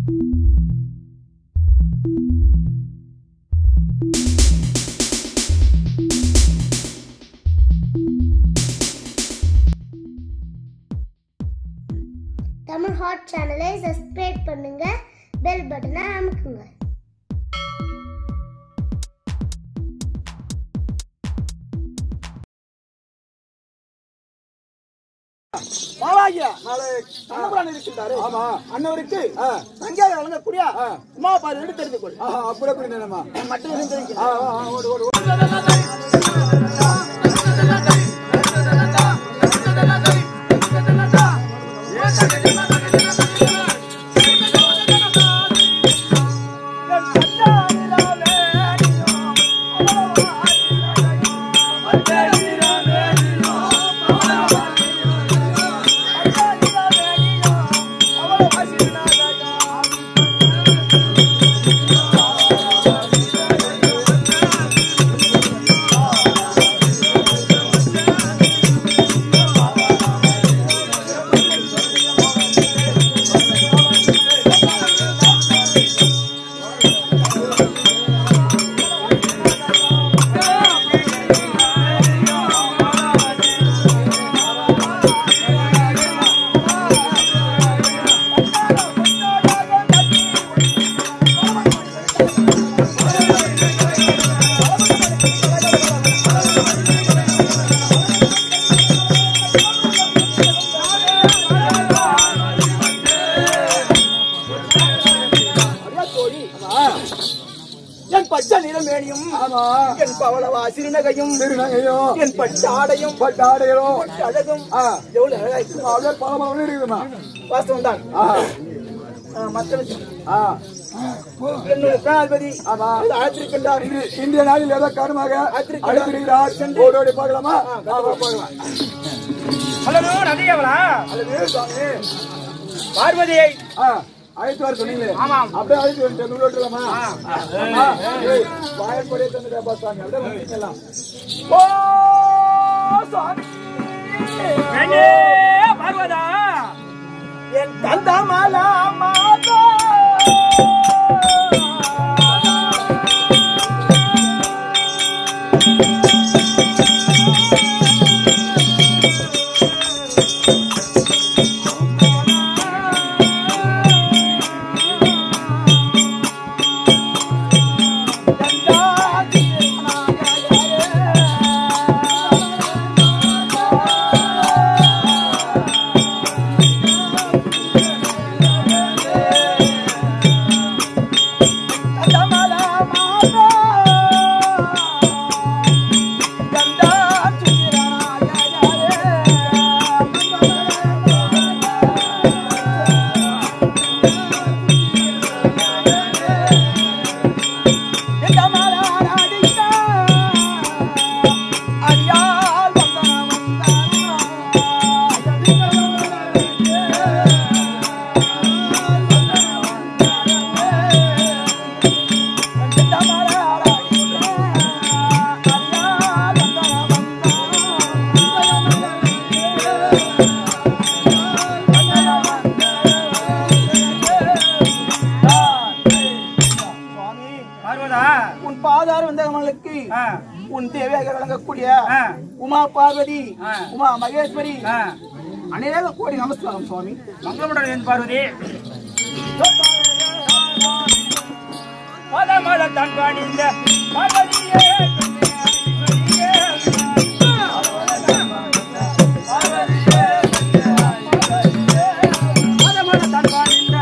Tamil hot சேனலை subscribe பண்ணுங்க bell பட்டனை அமுக்குங்க மாவாகிய நாளை தங்கபுரான் இருக்கின்றாரு ஆமா. அன்னவருக்கு ஆ. சங்கியாக வழங்கக்கூடிய ஆ. உமா பாரு தெரிந்து கொள் ஆஹா, அப்படி அப்படி நினைமா மட்டும் தெரிஞ்சு ஆ, ஆ, ஆ, ஓடு ஓடு ஓடு. அடியா தோழி என் பச்சை நிறமேனியும் ஆமா என் பவளவா சிறுநகையும் திருநங்கையோ என் பச்சை ஆடையும் பட்டாடையோ பச்சை அழகும் ஆ எவ்வளவு அழகா இருக்கு அப்படியே பலமாக இருக்குமா வாஸ்தவம் தான் ஆஹா மற்ற விஷயம் ஆ என்னுடைய பிராணபதி ஆமா. அழைத்திருக்கின்றார் இன்று இந்திய நாளில் ஏதோ காரணமாக அழைத்திருக்கிறார். அழைத்திருக்கிறார் ஓடி ஓடி பார்க்கலாமா ஆமா பார்க்கலாம் ஹலோ நதியவளா அல்லது சுவாமி பார்வதியை ஆ அழைத்து வர சொன்னீங்களே ஆமாம். அப்படியே அழைத்து வந்து உள்ளோட்டலாமா ஆமா ஏய், வாயப்படியே தந்துட்டா பாத்தாங்க அப்படியே வந்துக்கலாம் ஓ சுவாமி பெண்ணே பார்வதா என் தந்தமலா மாதா பார்வதா உன் பாதார வந்தவர்களுக்கு ஆ, உன் தேவையாக விளங்கக்கூடிய ஆ. உமா பார்வதி ஆ. உமா மகேஸ்வரி ஆ. அநேக கோடி நமஸ்காரம் சுவாமி மங்களமுடன் இருந்து பார்வதி மத மத தன் பாடிந்த பார்வதியே மத மத தன் பாடிந்த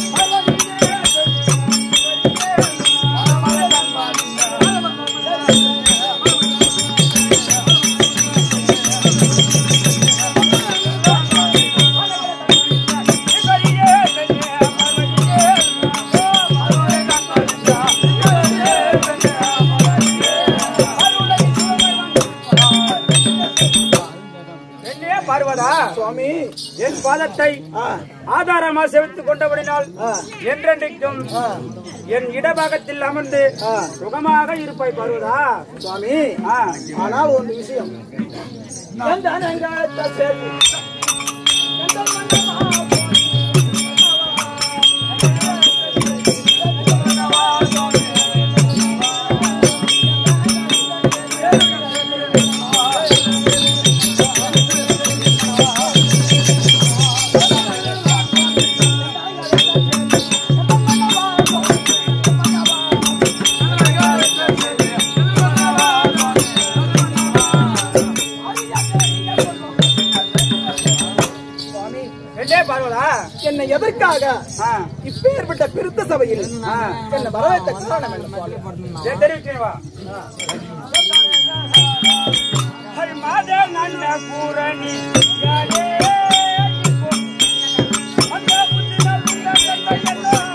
பெண்ணே பார்வதா சுவாமி என் பாதத்தை ஆ, ஆதாரமாக செலுத்திக் கொண்டபடினால் ஆ. என்றென்றைக்கும் ஆ, என் இடபாகத்தில் அமர்ந்து ஆ. சுகமாக இருப்பாய் பருவதா சுவாமி ஆ. ஆனால் ஒரு விஷயம் எந்த அனங்காலத்தை சேர்த்து எந்த மன்னமா என்னை எதற்காக ஆ, இப்பேற்பட்ட பெருத்த சபையில் ஆ. என்ன வரவேற்ற காரணம் என்ன சுவாமி சரி, தெரிவிக்கிறேன் வா. ஹரி மாதா நல்ல பூரணி யாரே இப்போ. அந்த புத்திரல் உள்ள தந்தையெல்லாம்.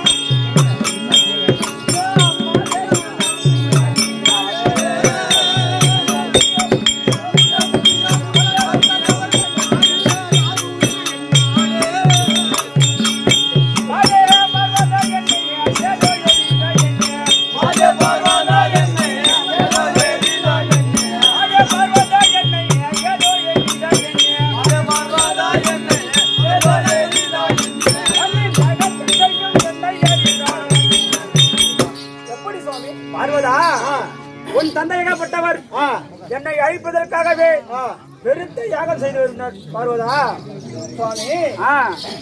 மாதே பர்வத என்னையா, ஏதோ எரிந்த என்னையா. மாதே பர்வத என்னையா, ஏதோ எரிந்த என்னையா. மாதே பர்வத என்னையா, ஏதோ எரிந்த என்னையா. மாதே பர்வத என்னையா, ஏதோ எரிந்த என்னையா. அன்னி ஜகத்தையும் என்னை எரிந்தாள். எப்படி சுவாமி பார்வதா உன் தந்தையகப்பட்டவர் ஆ என்னை அழிப்பதற்காகவே ஆ பெருத்த யாகம் செய்து வருகிறார் பார்வதா சுவாமி ஆ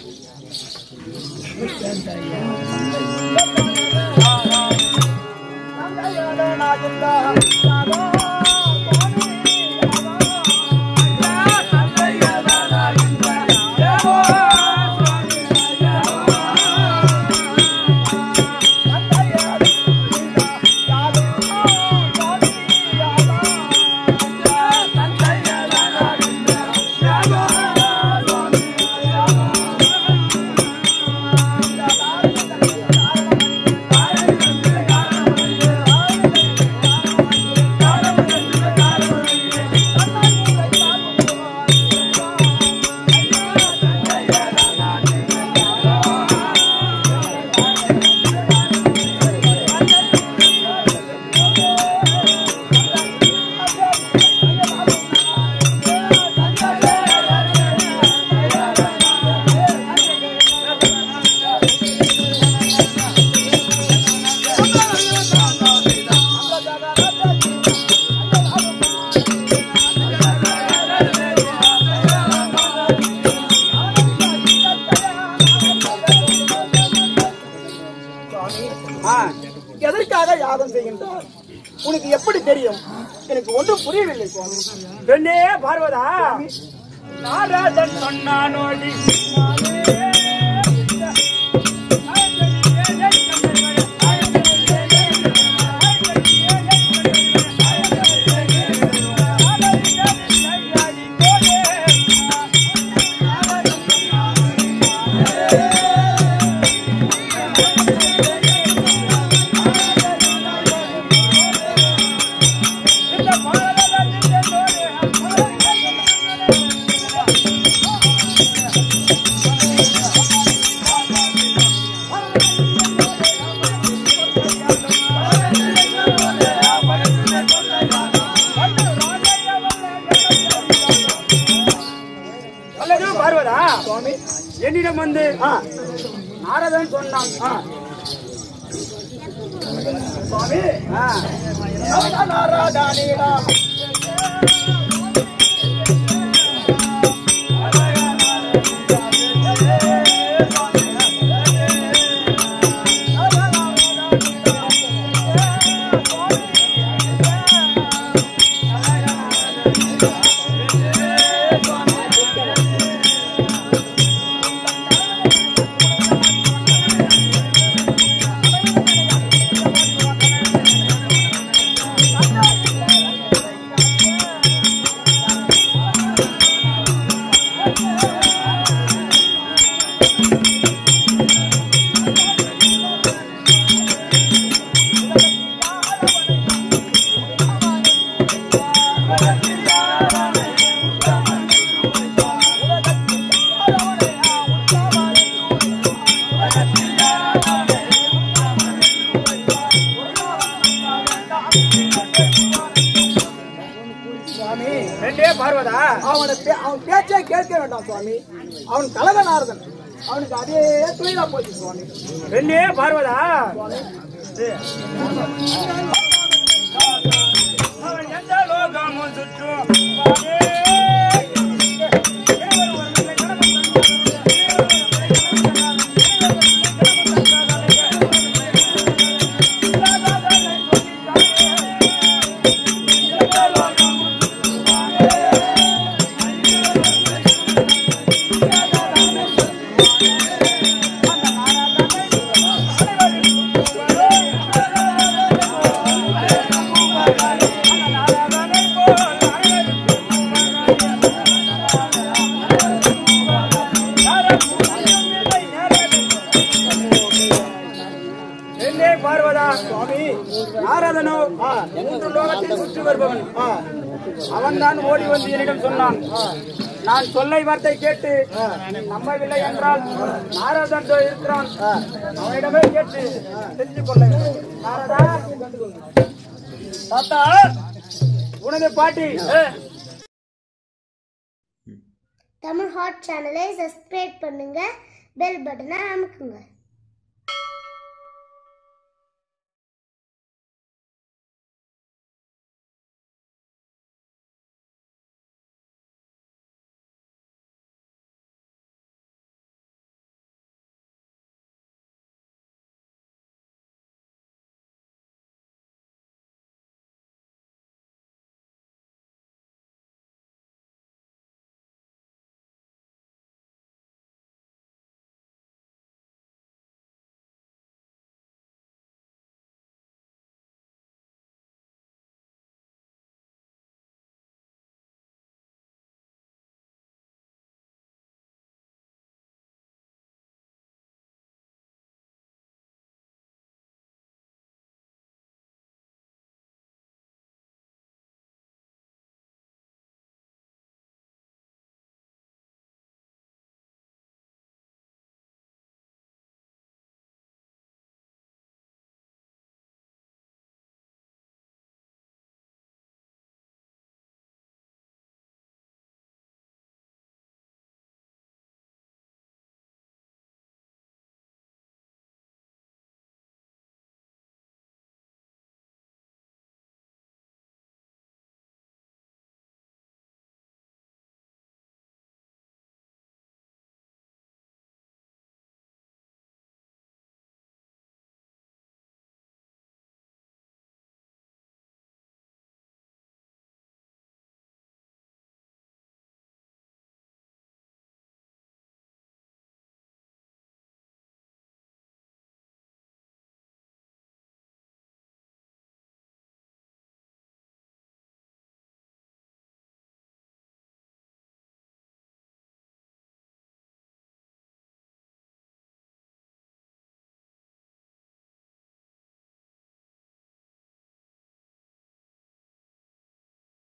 ஆ எதற்காக யாகம் செய்கின்றார் உனக்கு எப்படி தெரியும் எனக்கு ஒன்றும் புரியவில்லை சுவாமி பெண்ணே பார்வதா நாராஜன் சொன்னானோடி அல்லது பார்வதா சுவாமி என்னிடம் வந்து ஆ நாரதன் சொன்னான் ஆ சுவாமி ஆ, நாராதானீரா சுவாமி பெண்ணே பார்வதா அவனை பே- அவன் பேச்சை கேட்க வேண்டாம் சுவாமி அவன் கலக நாரதன் அவனுக்கு அதே தொழிலா போச்சு சுவாமி பெண்ணே பார்வதா அவன் எந்த லோகமும் சுற்றும் பாரே. வருகிறான் சுவாமி நாரதனோ மூன்று லோகத்தை சுற்றி வருபவன் அவன் தான் ஓடி வந்து என்னிடம் சொன்னான் நான் சொல்லை வார்த்தை கேட்டு நம்பவில்லை என்றால் நாரதன் இதோ இருக்கிறான் அவனிடமே கேட்டு தெரிந்து கொள்ள வேண்டும். நாரதா தாத்தா உனது பாட்டி தமிழ் ஹாட் சேனலை சப்ஸ்கிரைப் பண்ணுங்க பெல் பட்டனை அமுக்குங்க